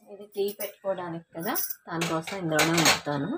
ఇది టీ పెట్టుకోవడానికి కదా దానికోసం ఇందులోనే ఉంచుతాను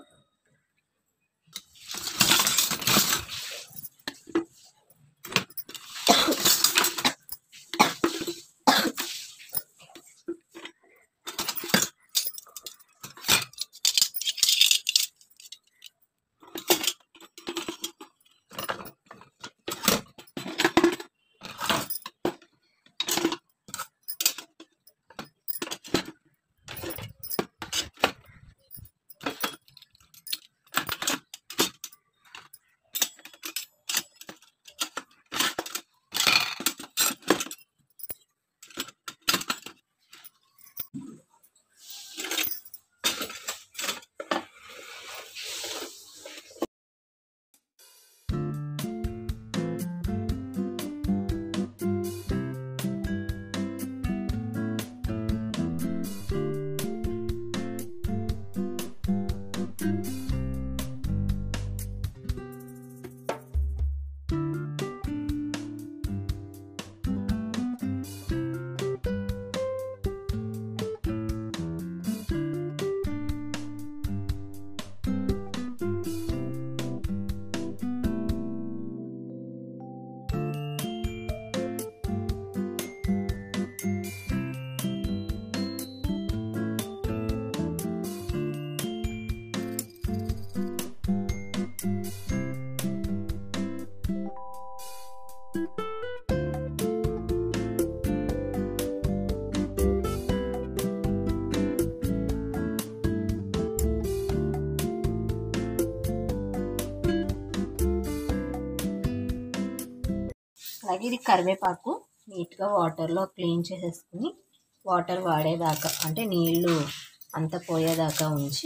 అలాగే ఇది కరివేపాకు నీట్గా వాటర్లో క్లీన్ చేసేసుకుని వాటర్ వాడేదాకా అంటే నీళ్ళు అంతా పోయేదాకా ఉంచి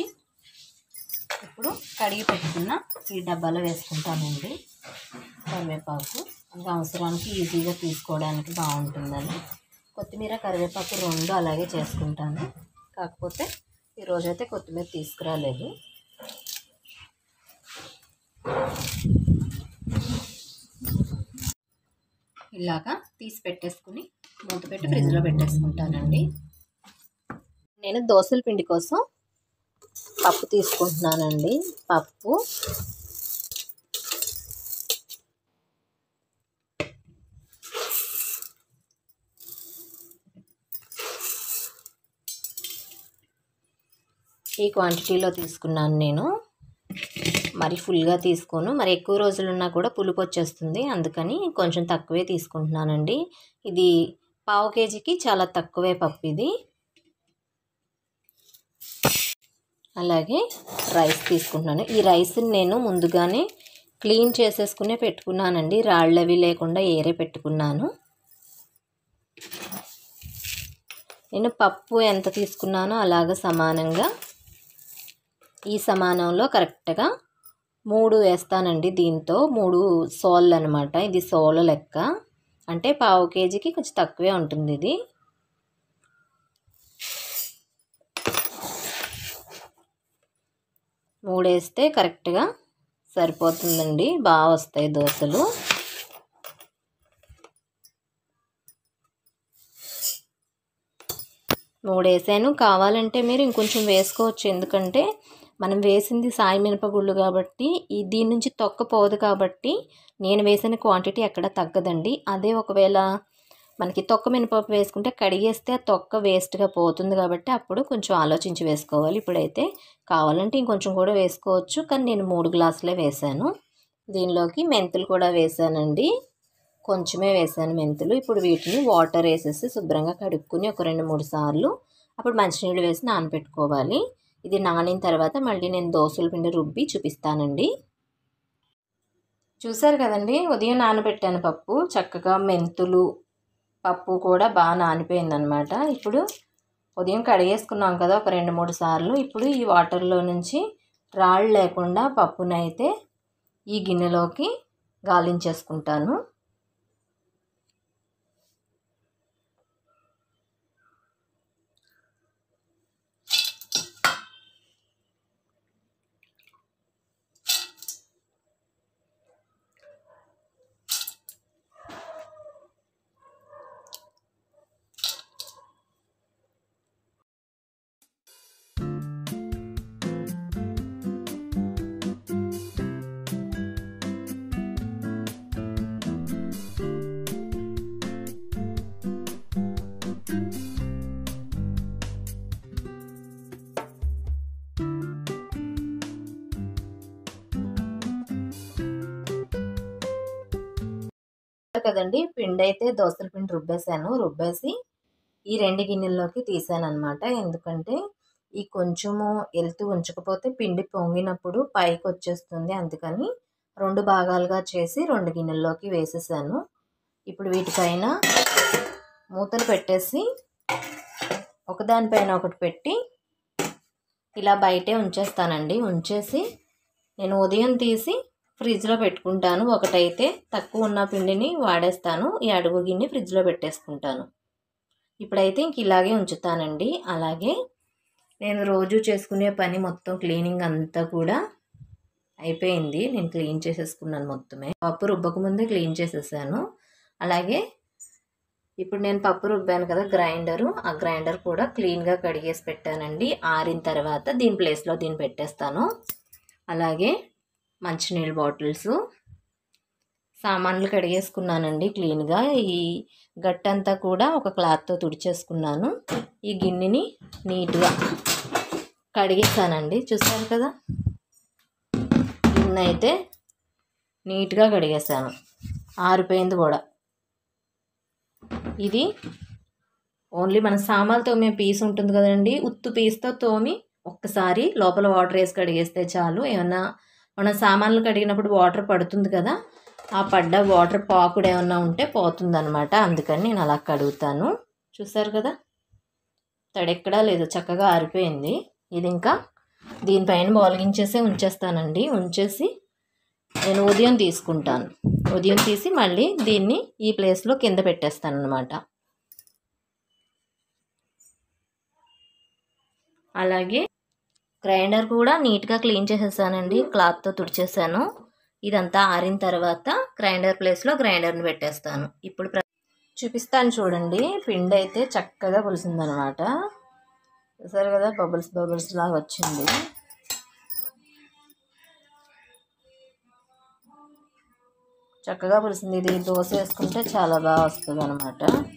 ఇప్పుడు కడిగి పెట్టుకున్న ఈ డబ్బాలో వేసుకుంటానండి కరివేపాకు మనకు అవసరానికి ఈజీగా తీసుకోవడానికి బాగుంటుందని కొత్తిమీర కరివేపాకు రెండు అలాగే చేసుకుంటాను కాకపోతే ఈరోజైతే కొత్తిమీర తీసుకురాలేదు ఇలాగా తీసి పెట్టేసుకుని మూత పెట్టి ఫ్రిడ్జ్లో పెట్టేసుకుంటానండి నేను దోశల పిండి కోసం పప్పు తీసుకుంటున్నానండి పప్పు ఈ క్వాంటిటీలో తీసుకున్నాను నేను మరి ఫుల్గా తీసుకోను మరి ఎక్కువ రోజులు ఉన్నా కూడా పులుపు వచ్చేస్తుంది అందుకని కొంచెం తక్కువే తీసుకుంటున్నానండి ఇది పావు కేజీకి చాలా తక్కువే పప్పు ఇది అలాగే రైస్ తీసుకుంటున్నాను ఈ రైస్ని నేను ముందుగానే క్లీన్ చేసేసుకునే పెట్టుకున్నానండి రాళ్ళవి లేకుండా ఏరే పెట్టుకున్నాను నేను పప్పు ఎంత తీసుకున్నానో అలాగ సమానంగా ఈ సమానంలో కరెక్ట్గా మూడు వేస్తానండి దీంతో మూడు సోళ్ళు అనమాట ఇది సోళ్ళ లెక్క అంటే పావు కేజీకి కొంచెం తక్కువే ఉంటుంది ఇది మూడు వేస్తే కరెక్ట్గా సరిపోతుందండి బాగా వస్తాయి దోశలు మూడు వేసాను కావాలంటే మీరు ఇంకొంచెం వేసుకోవచ్చు ఎందుకంటే మనం వేసింది సాయి మినపగుళ్ళు కాబట్టి ఈ దీని నుంచి తొక్క పోదు కాబట్టి నేను వేసిన క్వాంటిటీ ఎక్కడ తగ్గదండి అదే ఒకవేళ మనకి తొక్క మినపప్పు వేసుకుంటే కడిగేస్తే ఆ తొక్క వేస్ట్గా పోతుంది కాబట్టి అప్పుడు కొంచెం ఆలోచించి వేసుకోవాలి ఇప్పుడైతే కావాలంటే ఇంకొంచెం కూడా వేసుకోవచ్చు కానీ నేను మూడు గ్లాసులే వేసాను దీనిలోకి మెంతులు కూడా వేసానండి కొంచెమే వేసాను మెంతులు ఇప్పుడు వీటిని వాటర్ వేసేసి శుభ్రంగా కడుక్కుని ఒక రెండు మూడు సార్లు అప్పుడు మంచినీళ్ళు వేసి నానబెట్టుకోవాలి ఇది నానిన తర్వాత మళ్ళీ నేను దోశల పిండి రుబ్బి చూపిస్తానండి చూసారు కదండి ఉదయం నానబెట్టాను పప్పు చక్కగా మెంతులు పప్పు కూడా బాగా నానిపోయిందనమాట ఇప్పుడు ఉదయం కడిగేసుకున్నాం కదా ఒక రెండు మూడు సార్లు ఇప్పుడు ఈ వాటర్లో నుంచి రాళ్ళు లేకుండా పప్పునైతే ఈ గిన్నెలోకి గాలించేసుకుంటాను కదండి పిండి అయితే దోసల పిండి రుబ్బేసాను రుబ్బేసి ఈ రెండు గిన్నెల్లోకి తీసాను అనమాట ఎందుకంటే ఈ కొంచెము వెళ్తూ ఉంచకపోతే పిండి పొంగినప్పుడు పైకి వచ్చేస్తుంది అందుకని రెండు భాగాలుగా చేసి రెండు గిన్నెల్లోకి వేసేసాను ఇప్పుడు వీటిపైన మూతలు పెట్టేసి ఒకదానిపైన ఒకటి పెట్టి ఇలా బయటే ఉంచేస్తానండి ఉంచేసి నేను ఉదయం తీసి ఫ్రిడ్జ్లో పెట్టుకుంటాను ఒకటైతే తక్కువ ఉన్న పిండిని వాడేస్తాను ఈ అడుగు గిన్నె ఫ్రిడ్జ్లో పెట్టేసుకుంటాను ఇప్పుడైతే ఇంక ఇలాగే ఉంచుతానండి అలాగే నేను రోజు చేసుకునే పని మొత్తం క్లీనింగ్ అంతా కూడా అయిపోయింది నేను క్లీన్ చేసేసుకున్నాను మొత్తమే పప్పు రుబ్బక ముందే క్లీన్ చేసేసాను అలాగే ఇప్పుడు నేను పప్పు రుబ్బాను కదా గ్రైండరు ఆ గ్రైండర్ కూడా క్లీన్గా కడిగేసి పెట్టానండి ఆరిన తర్వాత దీని ప్లేస్లో దీన్ని పెట్టేస్తాను అలాగే మంచినీళ్ళ బాటిల్స్ సామాన్లు కడిగేసుకున్నానండి క్లీన్గా ఈ గట్టంతా కూడా ఒక క్లాత్తో తుడిచేసుకున్నాను ఈ గిన్నెని నీట్గా కడిగేసానండి చూసారు కదా గిన్నె అయితే నీట్గా కడిగేసాను ఆరిపోయింది కూడా ఇది ఓన్లీ మన సామాన్లు తోమే పీస్ ఉంటుంది కదండి ఉత్తు పీస్తో తోమి ఒక్కసారి లోపల వాటర్ వేసి కడిగేస్తే చాలు ఏమన్నా మన సామాన్లు కడిగినప్పుడు వాటర్ పడుతుంది కదా ఆ పడ్డ వాటర్ పాకుడు ఏమన్నా ఉంటే పోతుందన్నమాట అందుకని నేను అలా కడుగుతాను చూసారు కదా తడెక్కడా లేదు చక్కగా ఆరిపోయింది ఇది ఇంకా దీనిపైన బొలగించేసే ఉంచేస్తానండి ఉంచేసి నేను ఉదయం తీసుకుంటాను ఉదయం తీసి మళ్ళీ దీన్ని ఈ ప్లేస్లో కింద పెట్టేస్తాను అనమాట అలాగే గ్రైండర్ కూడా నీట్గా క్లీన్ చేసేసానండి క్లాత్తో తుడిచేసాను ఇదంతా ఆరిన తర్వాత గ్రైండర్ ప్లేస్లో గ్రైండర్ని పెట్టేస్తాను ఇప్పుడు ప్ర- చూపిస్తాను చూడండి పిండి అయితే చక్కగా పులిసిందనమాట చూసారు కదా బబుల్స్ బబుల్స్ లాగా వచ్చింది చక్కగా పులిసింది ఇది దోశ వేసుకుంటే చాలా బాగా వస్తుంది అనమాట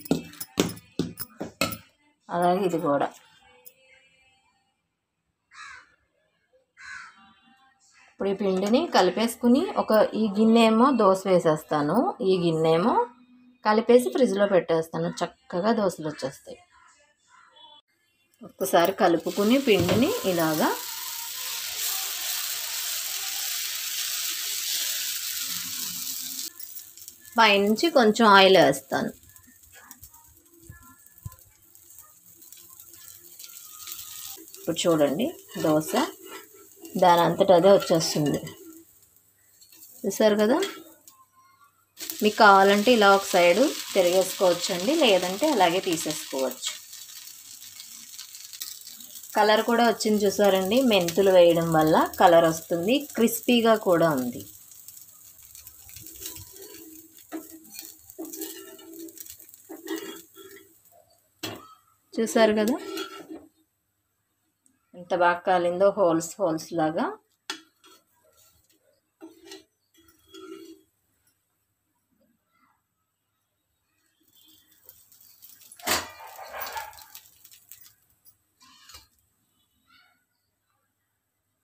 అలాగే ఇది కూడా ఇప్పుడు ఈ పిండిని కలిపేసుకుని ఒక ఈ గిన్నె ఏమో దోశ వేసేస్తాను ఈ గిన్నె ఏమో కలిపేసి ఫ్రిడ్జ్లో పెట్టేస్తాను చక్కగా దోశలు వచ్చేస్తాయి ఒక్కసారి కలుపుకుని పిండిని ఇలాగా పైనుంచి కొంచెం ఆయిల్ వేస్తాను ఇప్పుడు చూడండి దోశ దాని అంతట అదే వచ్చేస్తుంది చూసారు కదా మీకు కావాలంటే ఇలా ఒక సైడు తిరిగేసుకోవచ్చు అండి లేదంటే అలాగే తీసేసుకోవచ్చు కలర్ కూడా వచ్చింది చూసారండి మెంతులు వేయడం వల్ల కలర్ వస్తుంది క్రిస్పీగా కూడా ఉంది చూసారు కదా ఎంత బాగా కాలిందో హోల్స్ హోల్స్ లాగా